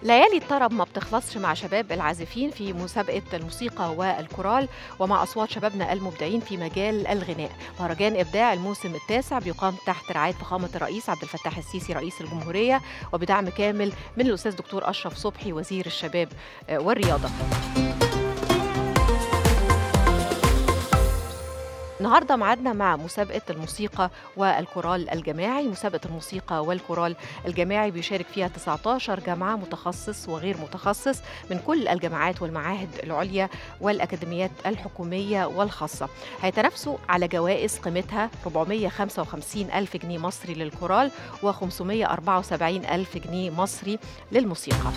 ليالي الطرب ما بتخلصش مع شباب العازفين في مسابقة الموسيقى والكورال ومع أصوات شبابنا المبدعين في مجال الغناء مهرجان إبداع الموسم التاسع بيقام تحت رعاية فخامة الرئيس عبد الفتاح السيسي رئيس الجمهورية وبدعم كامل من الأستاذ دكتور أشرف صبحي وزير الشباب والرياضة النهارده معادنا مع مسابقة الموسيقى والكورال الجماعي، مسابقة الموسيقى والكورال الجماعي بيشارك فيها 19 جامعة متخصص وغير متخصص من كل الجامعات والمعاهد العليا والأكاديميات الحكومية والخاصة. هيتنافسوا على جوائز قيمتها 455 ألف جنيه مصري للكورال و574 ألف جنيه مصري للموسيقى.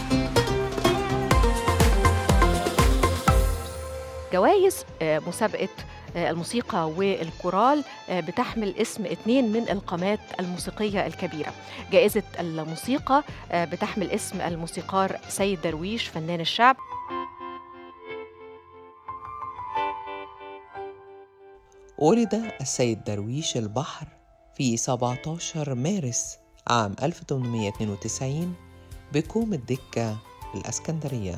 جوائز مسابقة الموسيقى والكورال بتحمل اسم اثنين من القامات الموسيقية الكبيرة جائزة الموسيقى بتحمل اسم الموسيقار سيد درويش فنان الشعب ولد السيد درويش البحر في 17 مارس عام 1892 بكوم الدكة الأسكندرية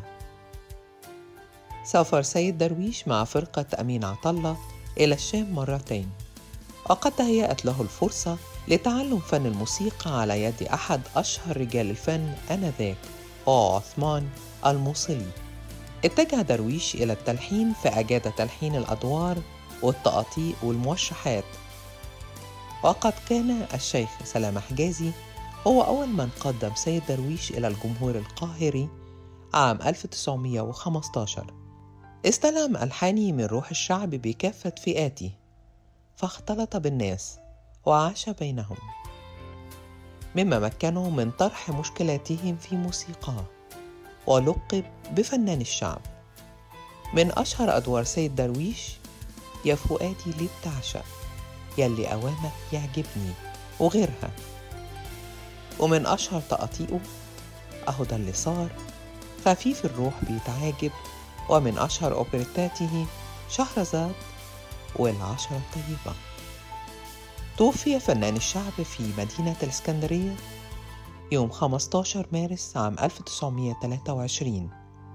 سافر سيد درويش مع فرقة أمين عطلة إلى الشام مرتين وقد تهيأت له الفرصة لتعلم فن الموسيقى على يد أحد أشهر رجال الفن آنذاك هو عثمان الموصلي اتجه درويش إلى التلحين فأجاد تلحين الأدوار والتقاطيع والموشحات وقد كان الشيخ سلام حجازي هو أول من قدم سيد درويش إلى الجمهور القاهري عام 1915 استلهم ألحاني من روح الشعب بكافة فئاته فاختلط بالناس وعاش بينهم مما مكنه من طرح مشكلاتهم في موسيقاه ولقب بفنان الشعب من أشهر أدوار سيد درويش يا فؤادي ليه بتعشق يلي أوامك يعجبني وغيرها ومن أشهر تقاطيقه أهو ده اللي صار خفيف الروح بيتعاجب ومن أشهر أوبريتاته شهرزاد والعشرة الطيبة توفي فنان الشعب في مدينة الإسكندرية يوم 15 مارس عام 1923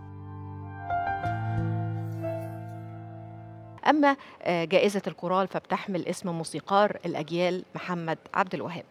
أما جائزة الكورال فبتحمل اسم موسيقار الأجيال محمد عبد الوهاب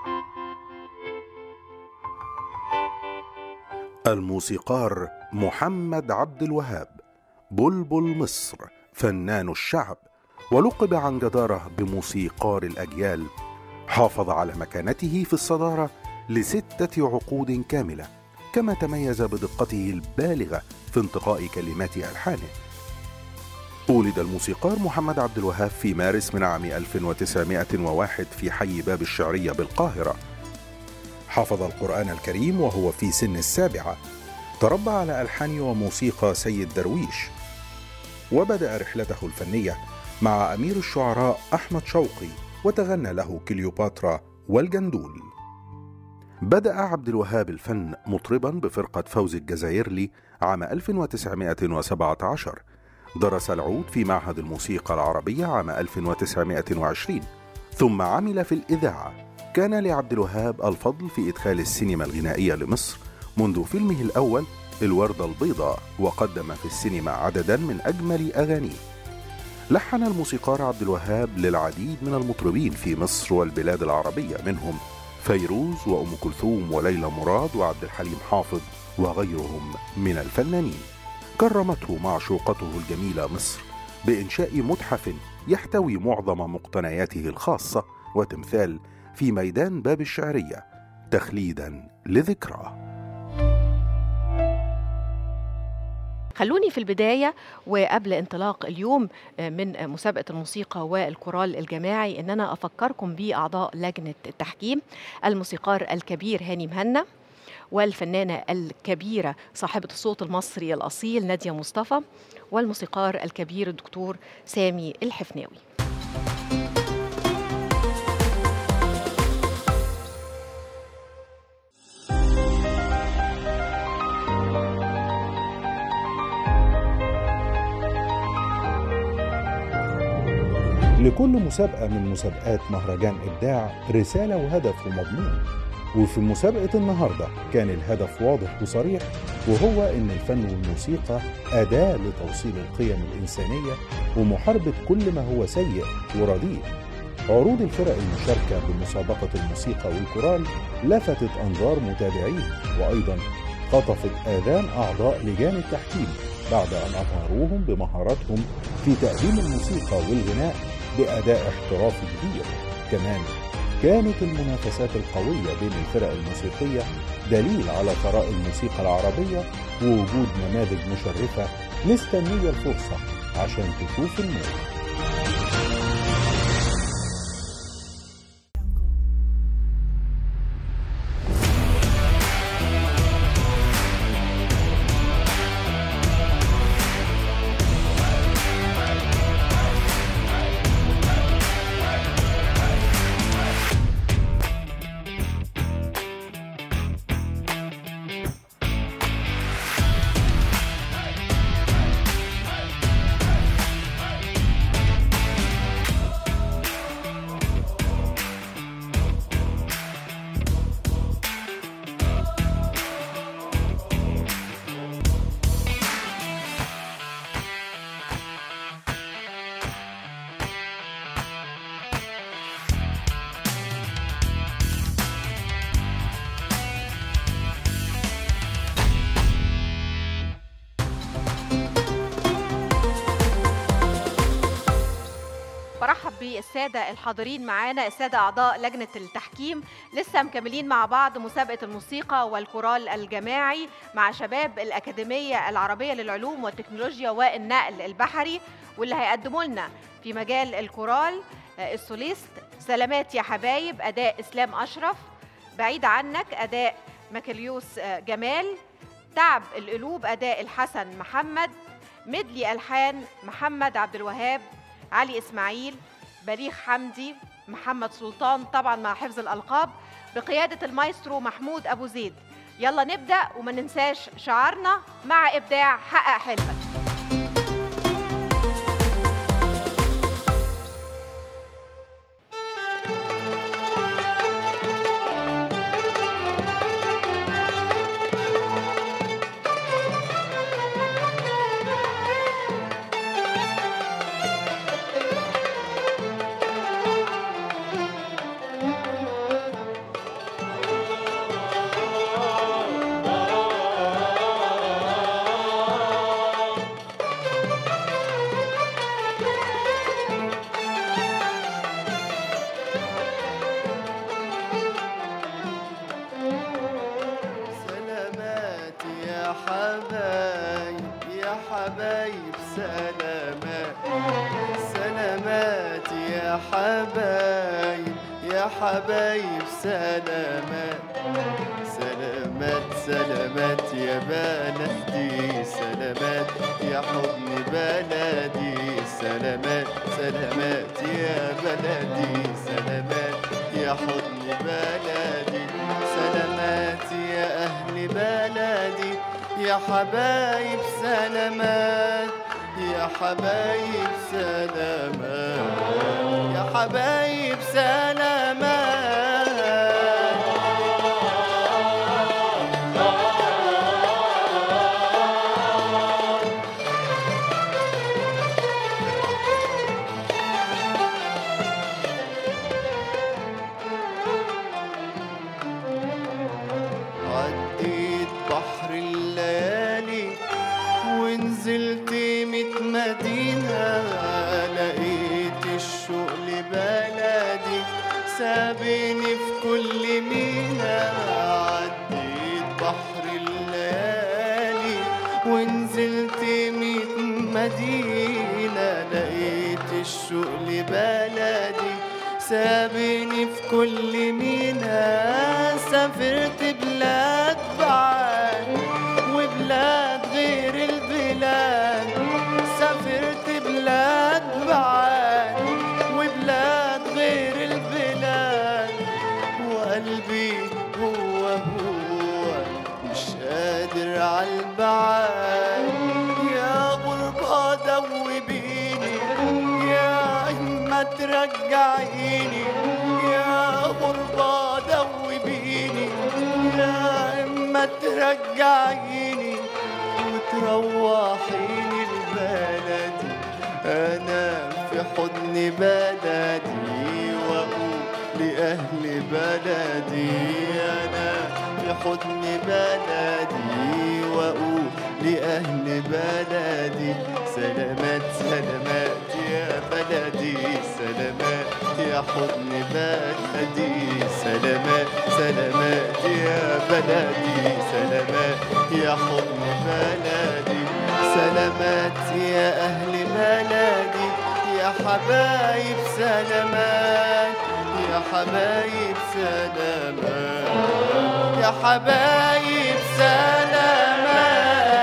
الموسيقار محمد عبد الوهاب بلبل مصر فنان الشعب ولقب عن جداره بموسيقار الاجيال حافظ على مكانته في الصداره لسته عقود كامله كما تميز بدقته البالغه في انتقاء كلمات الحانه ولد الموسيقار محمد عبد الوهاب في مارس من عام 1901 في حي باب الشعريه بالقاهره حفظ القرآن الكريم وهو في سن السابعة تربى على ألحان وموسيقى سيد درويش وبدأ رحلته الفنية مع أمير الشعراء أحمد شوقي وتغنى له كليوباترا والجندول بدأ عبد الوهاب الفن مطربا بفرقة فوز الجزائرلي عام 1917 درس العود في معهد الموسيقى العربية عام 1920 ثم عمل في الإذاعة كان لعبد الوهاب الفضل في إدخال السينما الغنائية لمصر منذ فيلمه الأول الوردة البيضاء وقدم في السينما عددا من أجمل أغانيه لحن الموسيقار عبد الوهاب للعديد من المطربين في مصر والبلاد العربية منهم فيروز وأم كلثوم وليلى مراد وعبد الحليم حافظ وغيرهم من الفنانين كرمته معشوقته الجميلة مصر بإنشاء متحف يحتوي معظم مقتنياته الخاصة وتمثال في ميدان باب الشعرية تخليدا لذكراه خلوني في البداية وقبل انطلاق اليوم من مسابقة الموسيقى والكورال الجماعي إن أنا أفكركم بأعضاء لجنة التحكيم الموسيقار الكبير هاني مهنا والفنانة الكبيرة صاحبة الصوت المصري الأصيل نادية مصطفى والموسيقار الكبير الدكتور سامي الحفناوي لكل مسابقة من مسابقات مهرجان إبداع رسالة وهدف ومضمون وفي مسابقة النهاردة كان الهدف واضح وصريح وهو إن الفن والموسيقى أداة لتوصيل القيم الإنسانية ومحاربة كل ما هو سيء ورديء عروض الفرق المشاركة بمسابقة الموسيقى والكورال لفتت أنظار متابعين وأيضا خطفت آذان أعضاء لجان التحكيم بعد أن أبهروهم بمهاراتهم في تقديم الموسيقى والغناء بأداء احترافي كبير كمان كانت المنافسات القوية بين الفرق الموسيقية دليل على ثراء الموسيقى العربية ووجود نماذج مشرفة مستنية الفرصة عشان تشوف النور برحب بالسادة الحاضرين معانا السادة أعضاء لجنة التحكيم لسه مكملين مع بعض مسابقة الموسيقى والكورال الجماعي مع شباب الأكاديمية العربية للعلوم والتكنولوجيا والنقل البحري واللي هيقدموا لنا في مجال الكورال آه، السوليست سلامات يا حبايب أداء إسلام أشرف بعيد عنك أداء مكليوس آه، جمال تعب القلوب أداء الحسن محمد مدلي ألحان محمد عبد الوهاب علي إسماعيل بليغ حمدي محمد سلطان طبعا مع حفظ الألقاب بقيادة المايسترو محمود أبو زيد يلا نبدأ وما ننساش شعارنا مع إبداع حقق حلمك سلامات يا حبايب يا حبايب سلامات سلامات يا حبايب يا حبايب سلامات سلامات سلامات يا بلدي سلامات يا حضن بلدي سلامات سلامات يا بلدي سلامات يا حضن بلدي سلامات يا أهل بلدي يا حبايب سلامات يا حبايب سلامات يا حبايب سلامات عديت بحر الليالي ونزلت ميت مدينة لقيت الشوق لبلدي سابني في كل مينا عديت بحر الليالي ونزلت ميت مدينة لقيت الشوق لبلدي سابني في كل مينا سافرت بلاد بعاد وبلاد غير البلاد سافرت بلاد بعاد وبلاد غير البلاد وقلبي هو هو مش قادر عالبعاد يا غربة دوبيني يا إما ترجعيني يا غربة دوبيني ما ترجعيني وتروحيني لبلدي أنا في حضن بلدي وأقول لأهل بلدي أنا في حضن بلدي وأقول لأهل بلدي سلامات سلامات يا بلدي سلامات يا حضن بلدي سلامات سلامات يا بلدي سلامات يا حضن بلدي سلامات يا أهل بلدي يا حبايب سلامات يا حبايب سلامات يا حبايب سلامات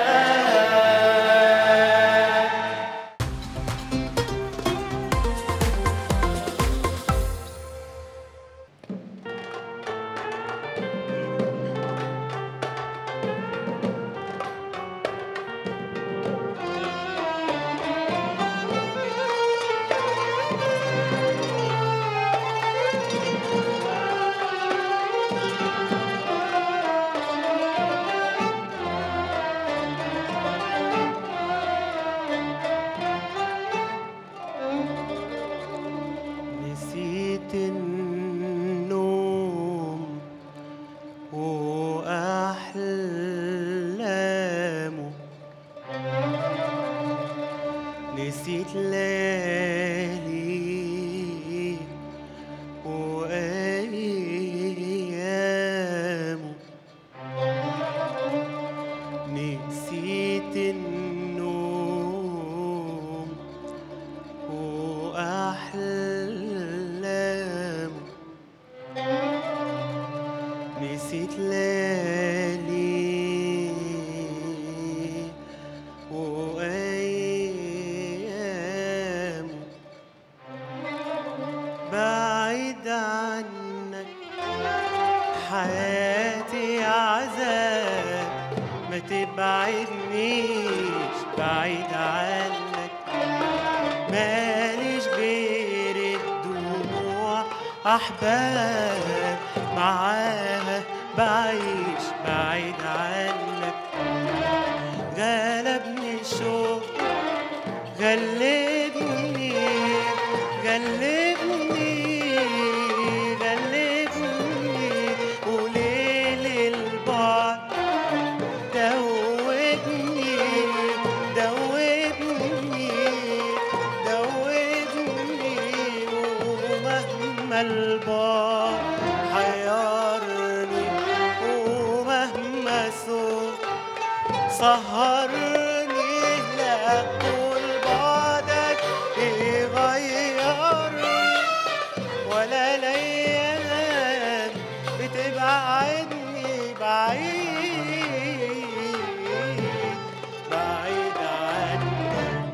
نسيت النوم وأحلامه نسيت ليالي وأيامه نسيت النوم وأحلامه نسيت ليالي وأيامه بعيد عنك حياتي عذاب ما تبعدنيش بعيد عنك ماليش غير الدموع أحباب معاها بعيش بعيد عنك غلبني الشوق غلبني غلبني غلبني وليل البعد دوبني دوبني دوبني ومهما البعد حيرني ومهما سوق سهرني لا طول بعدك يغيرني ولا ليالي بتبعدني بعيد بعيد عنك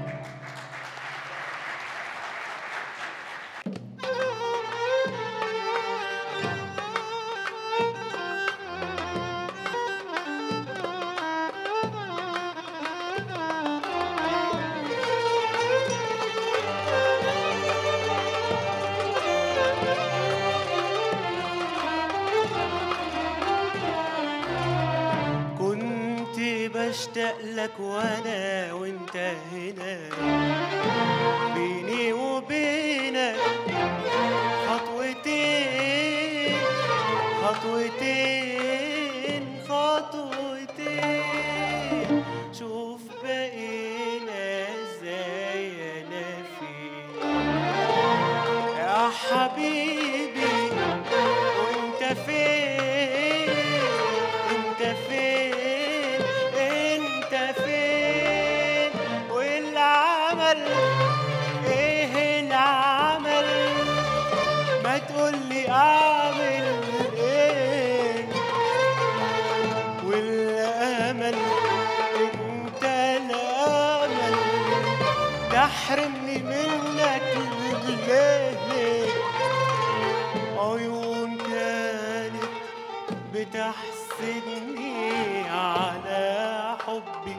كنت بشتاق لك وانا وانت هنا بيني وبينك خطوتين خطوتين خطوتين شوف بقينا ازاي انا فين يا حبيبي وانت فين انت فين انت فين والعمل ايه العمل ما تقولي اعمل ايه والامل انت الامل تحرمني منك ليه ليه عيون كانت بتحسدني على حبي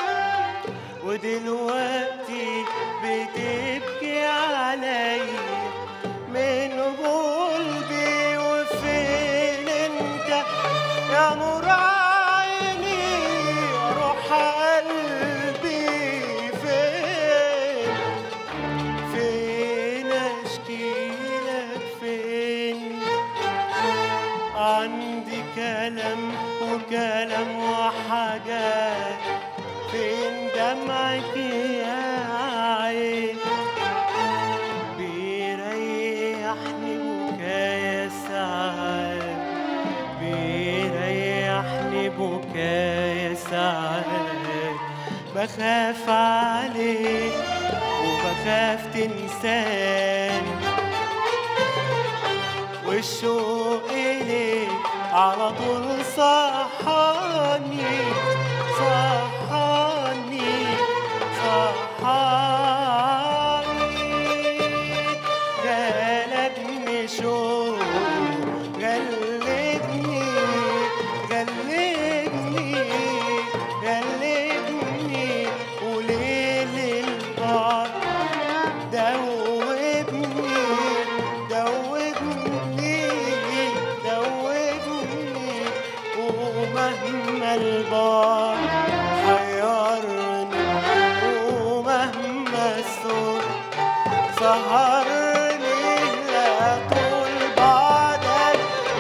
ودلوقتي بتبكي عليا من قلبي وفين انت يا نور احكي لك فين عندي كلام وكلام وحاجات فين دمعك يا عين بيريحني بكايا ساعات بيريحني بكايا ساعات بخاف عليك وبخاف تنساني والشوق إليك على طول صحاني صحاني صحاني غلبني شوق غلبني غلبني غلبني وليل البعد دوبني دوبني دوبني ومهما البعد حيرني ومهما الصوت سهرني لا طول بعدك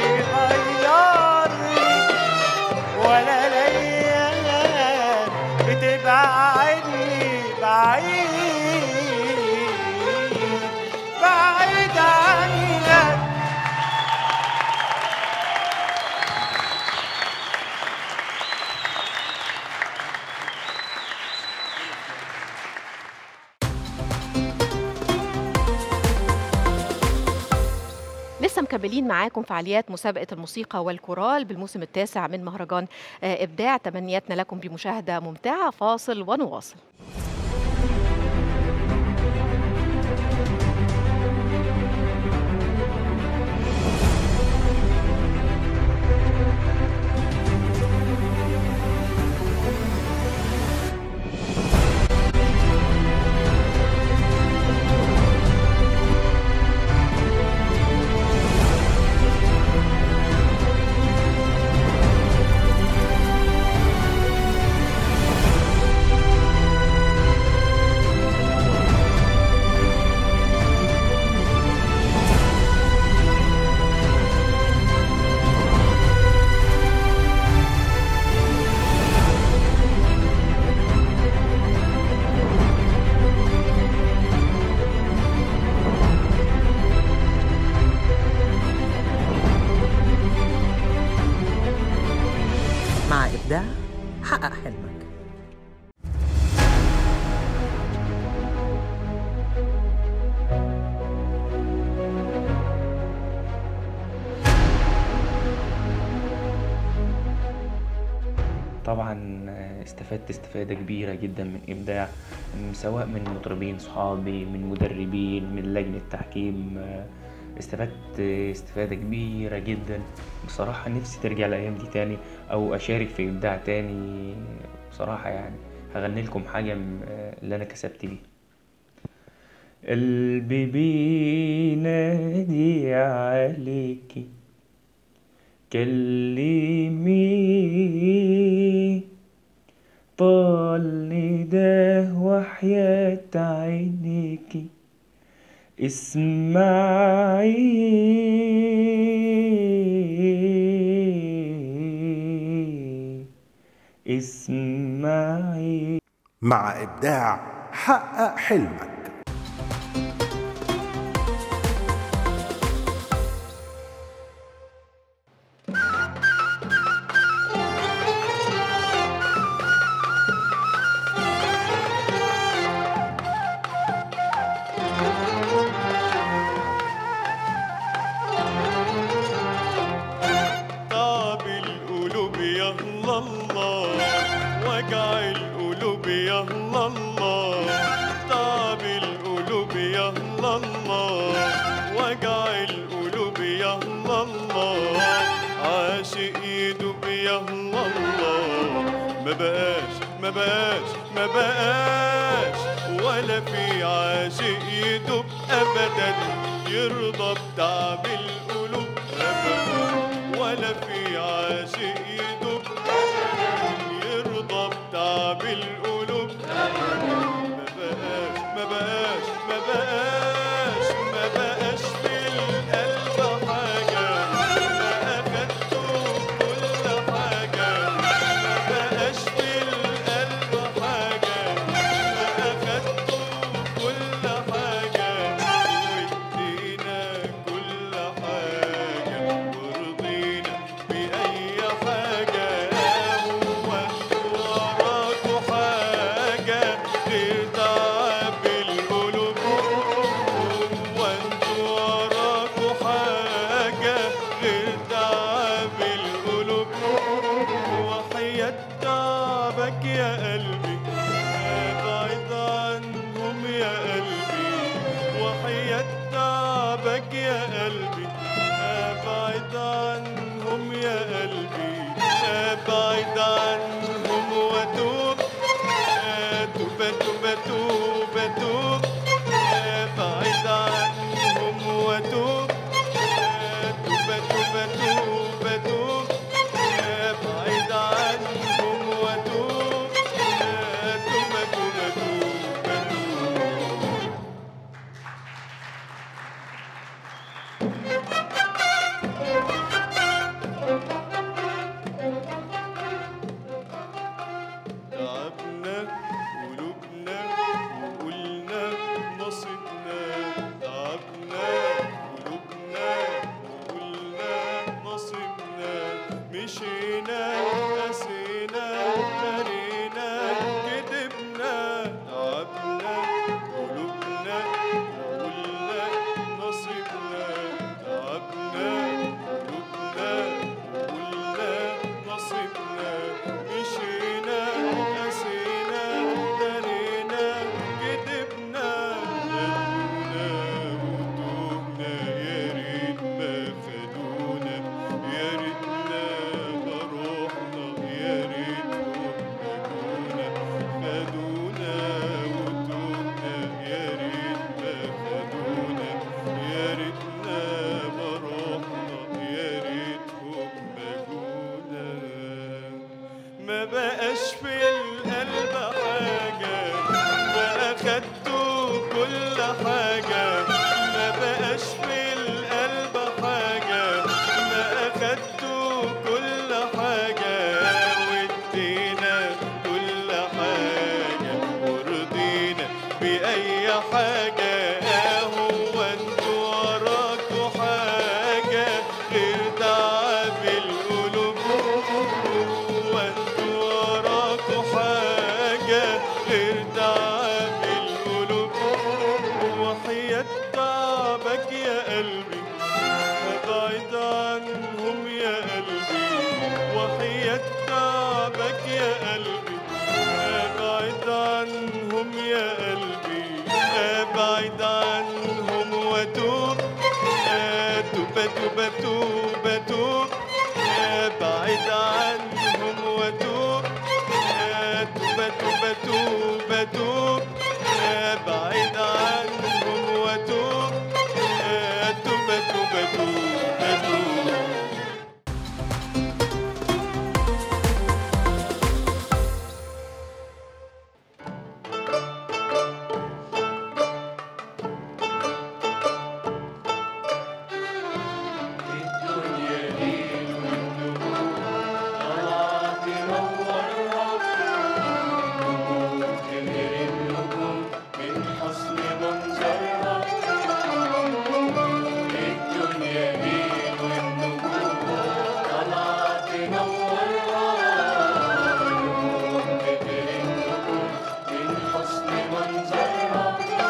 يغيرني ولا ليالي بتبعدني بعيد بعيد عنك لسه مكملين معاكم فعاليات مسابقة الموسيقى والكورال بالموسم التاسع من مهرجان آه، إبداع تمنياتنا لكم بمشاهدة ممتعة فاصل ونواصل مع إبداع حقق حلمك طبعا استفدت استفادة كبيرة جدا من إبداع سواء من مطربين صحابي من مدربين من لجنة تحكيم استفدت استفادة كبيرة جدا بصراحة نفسي ترجع الأيام دي تاني أو أشارك في إبداع تاني بصراحة يعني هغني لكم حاجة من اللي أنا كسبت بيه قلبي بينادي عليكي كلمي طال نداه وحياة عينيكي اسمعي اسمعي مع إبداع حقق حلمك تعب القلوب يا الله الله وجع القلوب يا الله الله تعب القلوب يا الله الله وجع القلوب يا الله الله عاشق يدوب يا الله الله ما بقاش ما بقاش ما بقاش ولا في عاشق يدوب ابدا يرضى بتعب القلوب ابدا ولا في عاشق يدوب يرضى بتعب القلوب ما بقاش ما بقاش ما بقاش ما بقاش تعبك يا قلبي ابعد عنهم يا قلبي ابعد عنهم واتوب اتوب اتوب اتوب اتوب ابعد عنهم واتوب اتوب اتوب اتوب اتوب ابعد عنهم واتوب اتوب اتوب اتوب اتوب تعبنا قلوبنا وقلنا نصيبنا تعبنا قلوبنا وقلنا نصيبنا مشينا قسينا درينا كدبنا تعبنا قلوبنا وقلنا نصيبنا تعبنا قلوبنا وقلنا نصيبنا مشينا قسينا درينا كدبنا ندمنا وتوبنا يا ريت ما خدونا يا ريتنا ما روحنا يا ريتهم خدونا خدونا وتوبنا يا ريت ما خدونا يا ريتنا ما روحنا يا ريتهم مجونا ما بقاش في القلب حاجة بقى خدتوا كل حاجة ما بقاش في القلب حاجة بقى خدتوا كل حاجة وادينا كل حاجة ورضينا بأي حاجة هو انتوا وراكوا حاجة غير تعب القلوب هو انتوا وراكوا حاجة غير تعب القلوب وحياة تعبك يا قلبي ابعد عنهم يا قلبي وحياة تعبك يا قلبي ابعد عنهم يا قلبي ابعد عنهم واتوب اتوب اتوب اتوب اتوب ابعد عنهم واتوب اتوب اتوب اتوب اتوب ابعد عنهم واتوب اتوب اتوب اتوب اتوب الدنيا ليل والنجوم طلعت تنورها نجوم تبهر النجوم من حسن منظرها الدنيا ليل والنجوم طلعت تنورها نجوم تبهر النجوم من حسن منظرها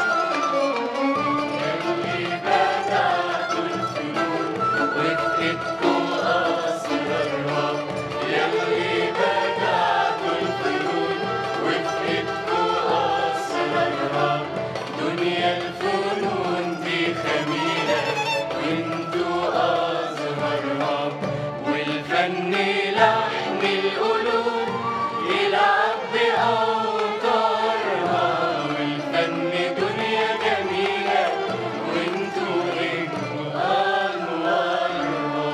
يلي بدعتوا الفنون وفقدتوا أسرارها يلي بدعتوا الفنون وفقدتوا أسرارها دنيا الفنون دي خميلة وانتوا أزهرها والفن لحن القلوب يلعب بأوتارها والفن دنيا جميلة وانتوا انتوا أنوارها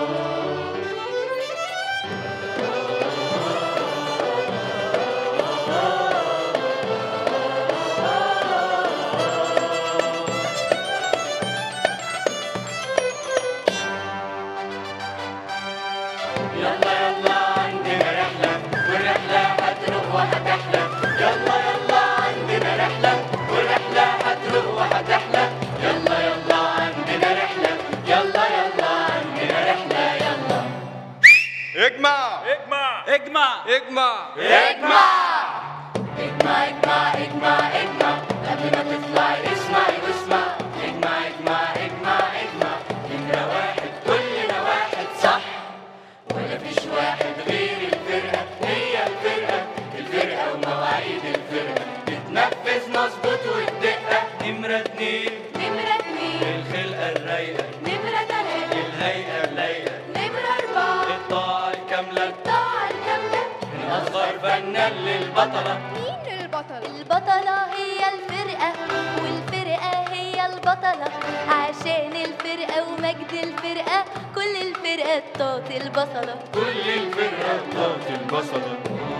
يلا يلا عندنا رحلة والرحلة هتروح وهتحلى يلا يلا عندنا رحلة والرحلة هتروح وهتحلى يلا يلا عندنا رحلة يلا يلا عندنا رحلة يلا اجمع اجمع اجمع اجمع اجمع اجمع اجمع اجمع اجمع قبل ما تطلع اسمعي واسمع اجمع اجمع اجمع اجمع نمرة واحد كلنا واحد صح ولا فيش واحد غير الفرقة هي الفرقة الفرقة ومواعيد الفرقة تتنفذ مظبوط والدقة نمرة اتنين نمرة اتنين الخلقة الرايقة الرايقة نمرة تلاتة الهيئة اللايقة نمرة أربعة الطاعة الكاملة الطاعة الكاملة من أصغر فنان للبطلة مين البطل؟ البطلة هي الفرقة والفرقة هي البطلة عشان الفرقة ومجد الفرقة كل الفرقة بتاعت البصلة كل الفرقة بتاعت البصلة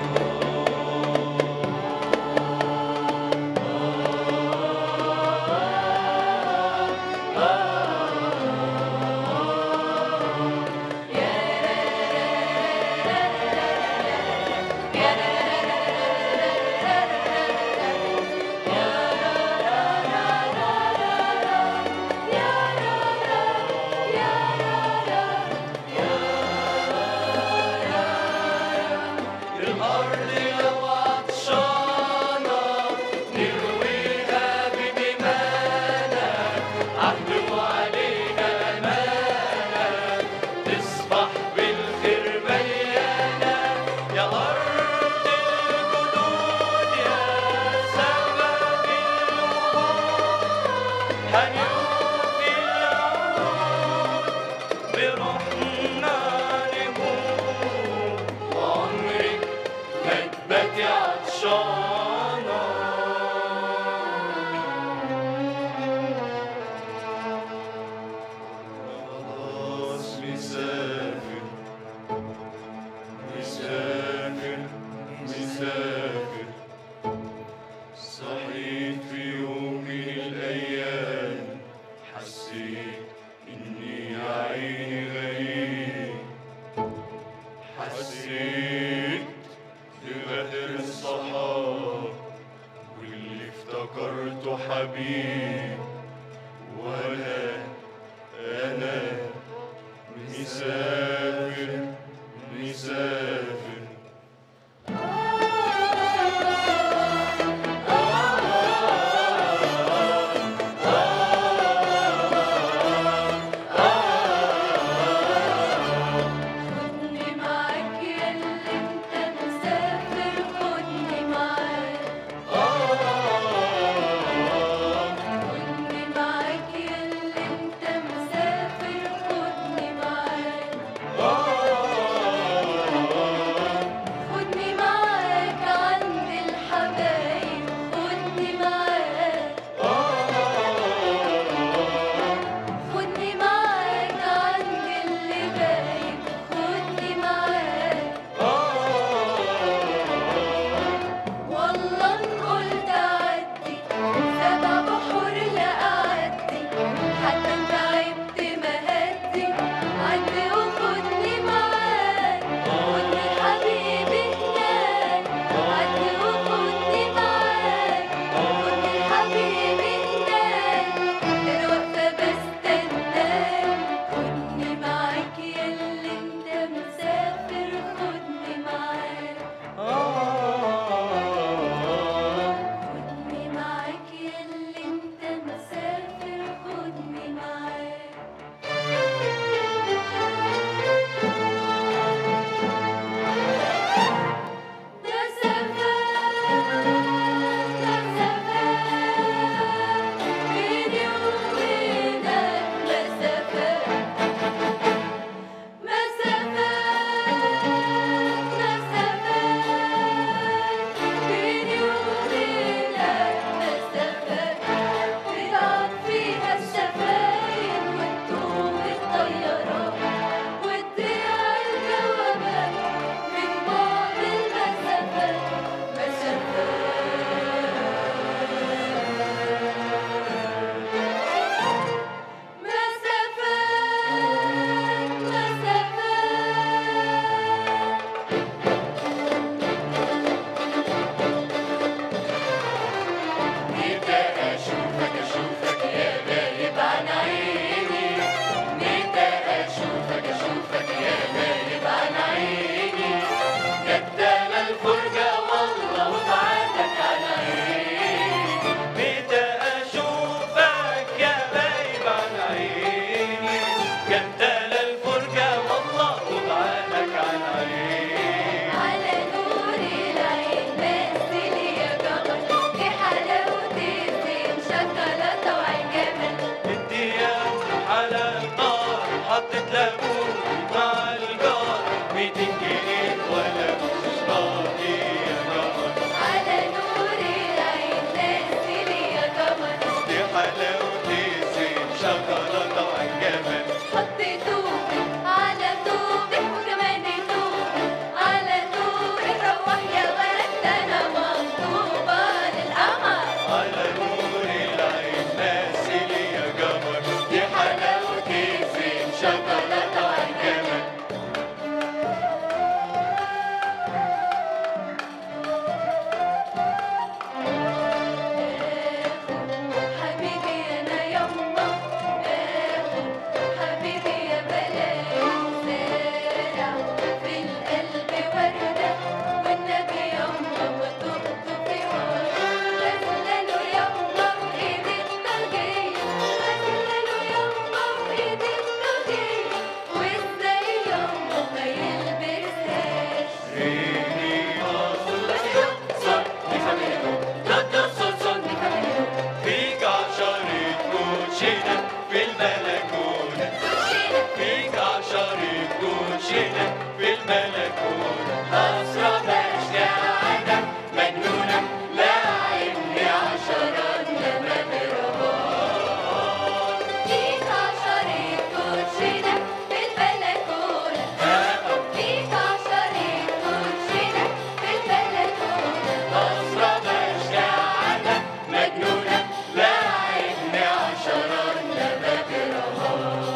الأرض لو عطشانة نرويها بدمانا عهد وعلينا أمانة تصبح بالخير مليانة يا أرض الجدود يا سبب الوجود هنوفي العهود بروحنا نموت وعمرك ما تباتي عطشانة خلاص مسافر مسافر مسافر صحيت في يوم من الأيام حسيت إني يا عيني غريب حسيت بغدر الصحاب واللي افتكرته حبيب ولا أنا مسافر مسافر خدني معاك يا اللي انت مسافر خدني معاك حطت لابوك مع الجار 200 جنيه ولا مش راضي يا قمر على نور العين نزلي يا قمر دي حلاوتي زين شوكولاتة وعالجمل حط توبك على توبك وكمان توبك على توبك روح يا ولد ده انا مخطوبة للقمر على نور العين نازل يا قمر دي حلاوتي زين شوكولاتة وعالجمل حبيبي انا يما اخد حبيبي يا بلاش زارع في القلب وردة والنبي يما ما تخطف في غزلانه يما بايدي الطاقية غزلانه يما بايدي الطاقية وازاي يما ما يلبسهاش ريني مصر صار نفهمه ضد الصوصون فيك عشرة كوتشينة في الملكونة فيك عشرة كوتشينة في الملكونة أسرى بشجاعتك مجنونة لاعبني عشرات لما برهان فيك عشرة كوتشينة في البلكونة فيك عشرة كوتشينة في البلكونة أسرى بشجاعتك مجنونة لاعبني عشرات لما برهان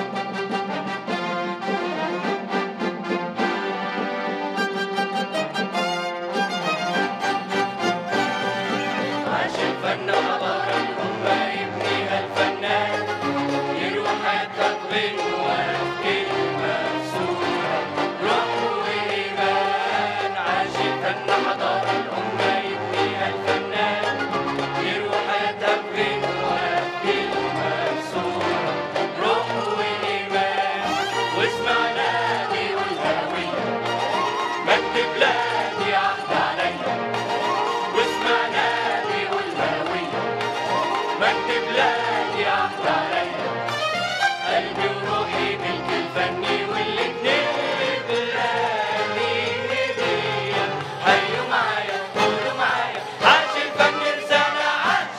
عاش الفن عبر الأمة يبنيها الفنان يروح التقبيل وفي كلمة صورة روح وإيمان عاش الفن حضر الأمة يبنيها الفنان يروح التقبيل وفي كلمة صورة روح وإيمان واسمع نادي والهوية مجد بلادي عهد عليا واسمع نادي والهوية مجد بلادي عهد عليا قلبي وروحي ملك الفني والاتنين بلادي هدية حيوا معايا قولوا معايا عاش الفن رسالة عاش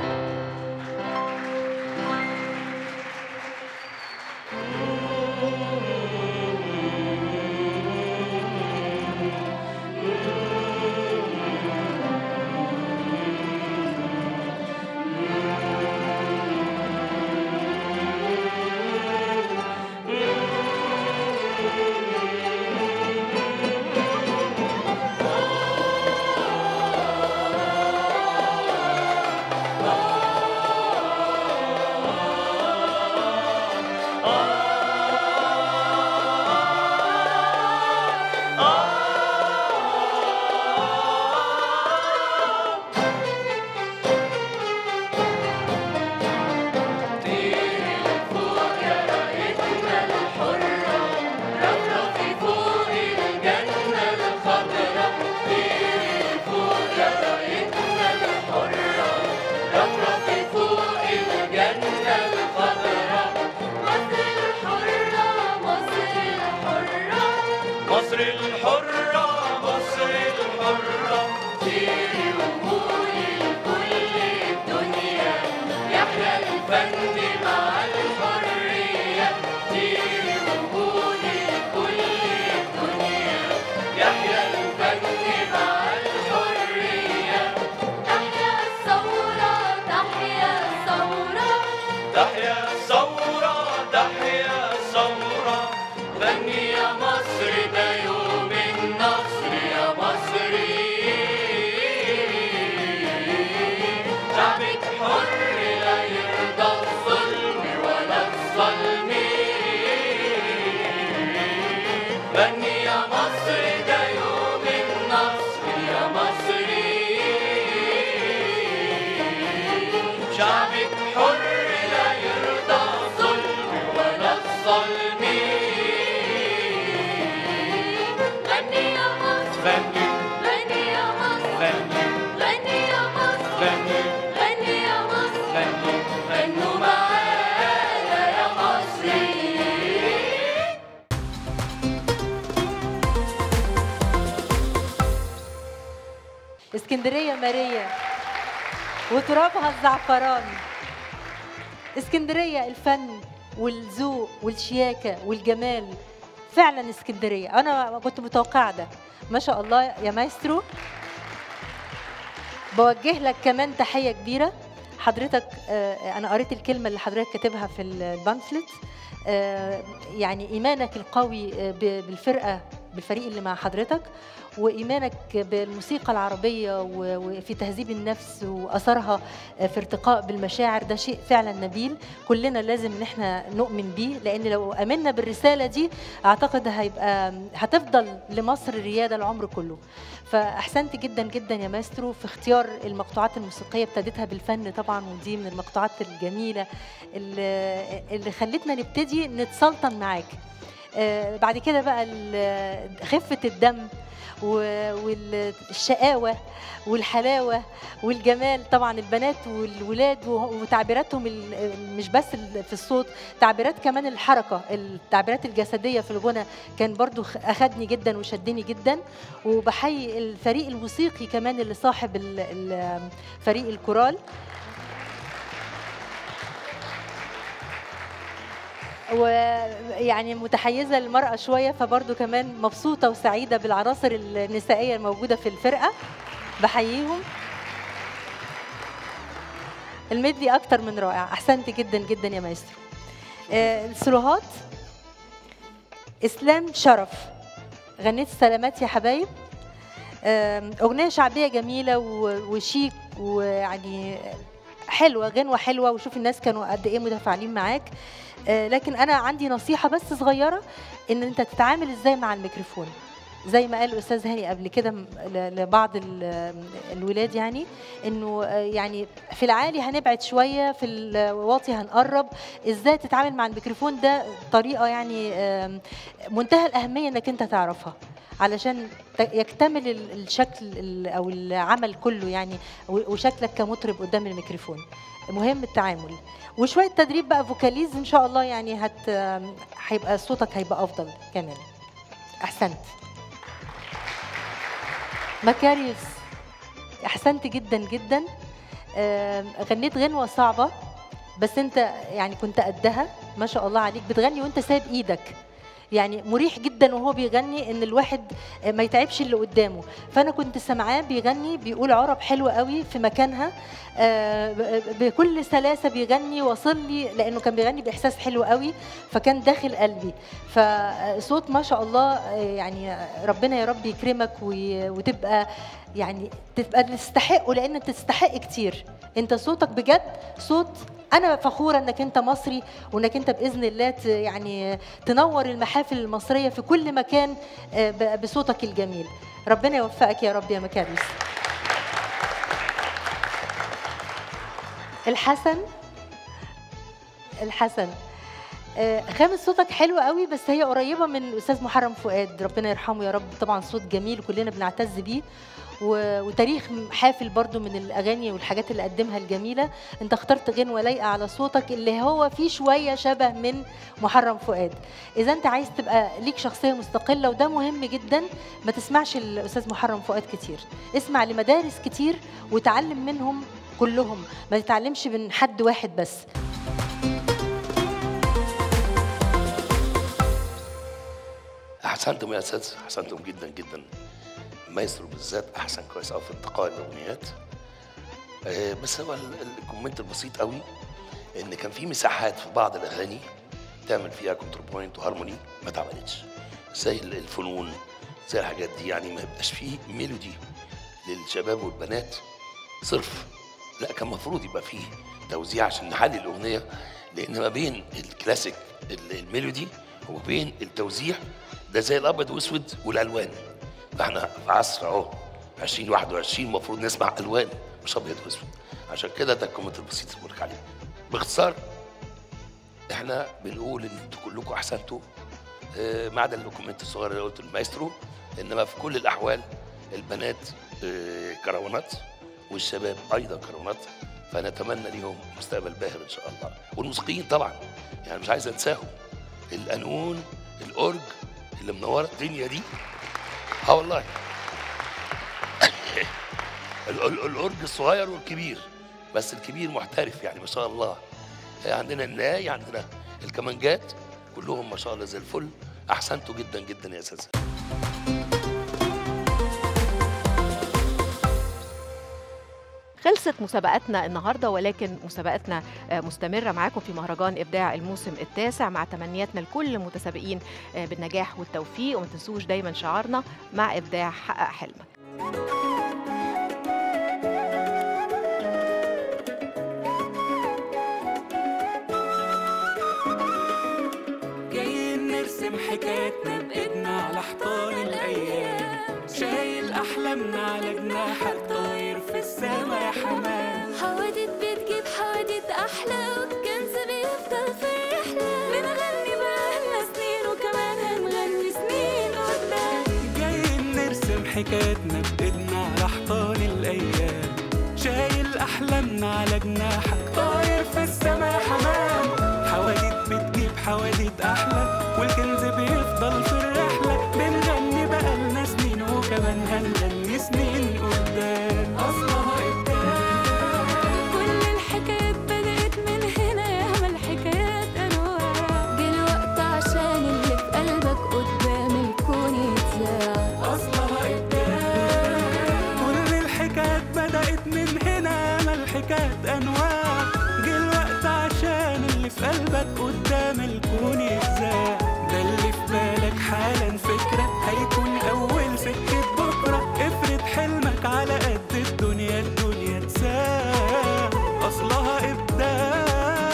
رفرفي فوق الجنة الخضراء طيري فوق يا رايتنا الحرة رفرفي فوق الجنة الخضراء مصر الحرة مصر الحرة مصر الحرة مصر الحرة طيري وقولي لكل الدنيا يحيى الفن مع الحرية طيري وقولي لكل الدنيا يحيى الفن مع الحرية تحيا الثورة تحيا الثورة تحيا الثورة تحيا الثورة غني يا مصر ده يوم النصر يا مصري شعبك حر لا يرضى الظلم ولا الظلم غني يا مصر ده يوم النصر يا مصري شعبك حر لا يرضى الظلم ولا الظلم غني يا مصر غني غني يا مصر غني غني يا مصر غني غني يا مصر غني غنوا معانا يا مصريين اسكندرية مارية وترابها الزعفران اسكندرية الفن والذوق والشياكة والجمال فعلا اسكندرية أنا كنت متوقعة ده ما شاء الله يا مايسترو بوجه لك كمان تحية كبيرة حضرتك آه، أنا قريت الكلمة اللي حضرتك كاتبها في البامفلت آه، يعني إيمانك القوي آه، ب- بالفرقة بالفريق اللي مع حضرتك وإيمانك بالموسيقى العربية و- وفي تهذيب النفس وأثرها آه، في ارتقاء بالمشاعر ده شيء فعلا نبيل كلنا لازم ان احنا نؤمن بيه لان لو امنا بالرساله دي اعتقد هيبقى هتفضل لمصر رياده العمر كله فاحسنت جدا جدا يا ماسترو في اختيار المقطوعات الموسيقيه ابتديتها بالفن طبعا ودي من المقطوعات الجميله اللي, اللي خلتنا نبتدي نتسلطن معاك آه، بعد كده بقى ال- خفه الدم و- والشقاوه والحلاوه والجمال طبعا البنات والولاد و- وتعبيراتهم ال- مش بس ال- في الصوت تعبيرات كمان الحركه التعبيرات الجسديه في الغنى كان برضو خ- اخدني جدا وشدني جدا وبحيي الفريق الموسيقي كمان اللي صاحب ال- ال- فريق الكورال ويعني متحيزه للمراه شويه فبرضو كمان مبسوطه وسعيده بالعناصر النسائيه الموجوده في الفرقه بحييهم الميدلي اكتر من رائع احسنت جدا جدا يا مايسترو آه، السلوهات اسلام شرف غنيت سلامات يا حبايب آم، اغنيه شعبيه جميله و- وشيك ويعني حلوه غنوه حلوه وشوف الناس كانوا قد ايه متفاعلين معاك آه، لكن انا عندي نصيحه بس صغيره ان انت تتعامل ازاي مع الميكروفون زي ما قال الاستاذ هاني قبل كده م- ل- لبعض ال- الولاد يعني انه آه، يعني في العالي هنبعد شويه في الواطي هنقرب ازاي تتعامل مع الميكروفون ده طريقه يعني آم، منتهى الاهميه انك انت تعرفها علشان ت- يكتمل ال- الشكل ال- او العمل كله يعني و- وشكلك كمطرب قدام الميكروفون مهم التعامل وشويه تدريب بقى فوكاليز ان شاء الله يعني هت آم، هيبقى صوتك هيبقى افضل كمان احسنت مكاريوس احسنت جدا جدا آم، غنيت غنوه صعبه بس انت يعني كنت قدها ما شاء الله عليك بتغني وانت سايب ايدك يعني مريح جدا وهو بيغني ان الواحد ما يتعبش اللي قدامه فانا كنت سامعاه بيغني بيقول عرب حلوه قوي في مكانها آه، ب- بكل سلاسه بيغني وصل لي لانه كان بيغني باحساس حلو قوي فكان داخل قلبي فصوت ما شاء الله آه، يعني ربنا يا رب يكرمك وي- وتبقى يعني تبقى تستحقه لان انت تستحق كتير انت صوتك بجد صوت انا فخوره انك انت مصري وانك انت باذن الله ت- يعني تنور المحافل المصريه في كل مكان آه، ب- بصوتك الجميل ربنا يوفقك يا رب يا مكاريس الحسن الحسن آه، خامس صوتك حلو قوي بس هي قريبه من الاستاذ محرم فؤاد ربنا يرحمه يا رب طبعا صوت جميل كلنا بنعتز بيه و- وتاريخ حافل برضو من الاغاني والحاجات اللي قدمها الجميله انت اخترت غنوه لايقه على صوتك اللي هو فيه شويه شبه من محرم فؤاد اذا انت عايز تبقى ليك شخصيه مستقله وده مهم جدا ما تسمعش الاستاذ محرم فؤاد كتير اسمع لمدارس كتير وتعلم منهم كلهم ما تتعلمش من حد واحد بس احسنتم يا اساتذه احسنتم جدا جدا مايسترو بالذات احسن كويس قوي في انتقاء الاغنيات آه، بس هو ال- ال- الكومنت البسيط قوي ان كان في مساحات في بعض الاغاني تعمل فيها كونتربوينت وهارموني ما اتعملتش زي ال- الفنون زي الحاجات دي يعني ما يبقاش فيه ميلودي للشباب والبنات صرف لا كان المفروض يبقى فيه توزيع عشان نحلي الاغنيه لان ما بين الكلاسيك ال- الميلودي وبين التوزيع ده زي الابيض واسود والالوان فاحنا في عصر اهو 2021 المفروض نسمع الوان مش ابيض واسود عشان كده ده الكومنت البسيط اللي بقول لك عليه باختصار احنا بنقول ان انتوا كلكم احسنتوا آه، ما عدا الكومنت الصغير اللي قلته المايسترو انما في كل الاحوال البنات آه، كروانات والشباب ايضا كروانات فنتمنى ليهم مستقبل باهر ان شاء الله والموسيقيين طبعا يعني مش عايز انساهم القانون الاورج اللي منوره الدنيا دي اه والله ال- ال- الأورج الصغير والكبير بس الكبير محترف يعني ما شاء الله عندنا الناي عندنا الكمانجات كلهم ما شاء الله زي الفل احسنتوا جدا جدا يا اساتذه خلصت مسابقاتنا النهارده ولكن مسابقتنا آه، مستمره معاكم في مهرجان ابداع الموسم التاسع مع تمنياتنا لكل المتسابقين آه، بالنجاح والتوفيق وما تنسوش دايما شعارنا مع ابداع حقق حلمك جايين نرسم حكايتنا بإيدنا على حيطان الأيام شايل أحلامنا على جناحك طاير في السما يا حمام حوادث بتجيب حوادث أحلى والكنز بيفضل في الرحلة بنغني بقالنا سنين وكمان هنغني سنين قدام جايين نرسم حكايتنا بإيدنا على حيطان الأيام شايل أحلامنا على جناحك طاير في السما يا حمام حواديت بتجيب حواديت أحلى والكنز بيفضل في الرحلة بنغني بقالنا سنين وكمان هنغني سنين قدام أصلها كل الحكايات بدأت من هنا ياما الحكايات أنواع جه الوقت عشان اللي في قلبك قدام الكون يتذاع أصلها إبداع كل الحكايات بدأت من هنا ما الحكايات أنواع جه الوقت عشان اللي في قلبك قدام الكون يتذاع ده اللي في بالك حالا فكرة هيكون أول سكة بكرة افرض حلمك على قد الدنيا الدنيا تساع أصلها إبداع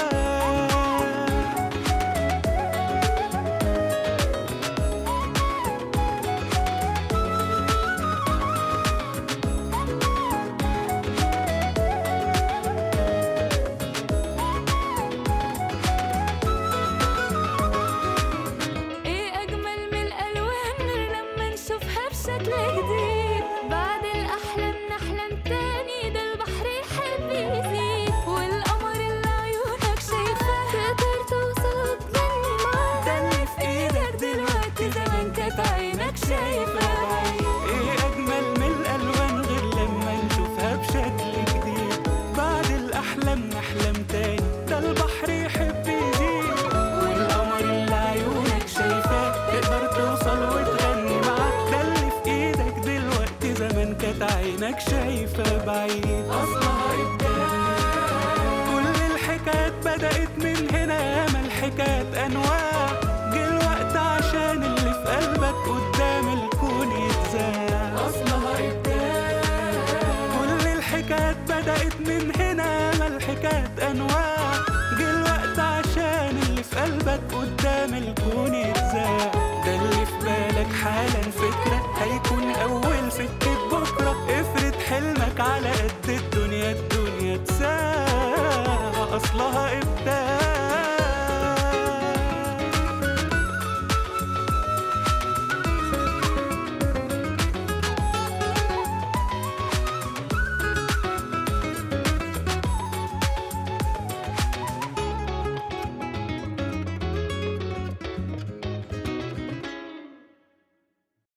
ايه اجمل من الالوان غير لما نشوفها بشكل جديد بعد الاحلام نحلم تاني ده البحر يحب يزيد والقمر اللي عيونك شايفاه تقدر توصل وتغني معاه ده اللي في ايدك دلوقتي زمان كانت عينك شايفاه ايه اجمل من الالوان غير لما نشوفها بشكل جديد بعد الاحلام نحلم تاني ده البحر يحب يزيد والقمر اللي عيونك شايفاه تقدر توصل وتغني معاه ده اللي في ايدك دلوقتي زمان كانت عينك شايفه بعيد اصلها ابداع كل الحكايات بدأت من هنا ياما الحكايات أنواع جه الوقت عشان اللي في قلبك قدام الكون يتذاع أصلها إبداع كل الحكايات بدأت من هنا ياما الحكايات أنواع جه الوقت عشان اللي في قلبك قدام الكون يتذاع ده اللي في بالك حالا فكرة هيكون أول سكة بكرة افرض حلمك على قد الدنيا الدنيا تساع أصلها إبداع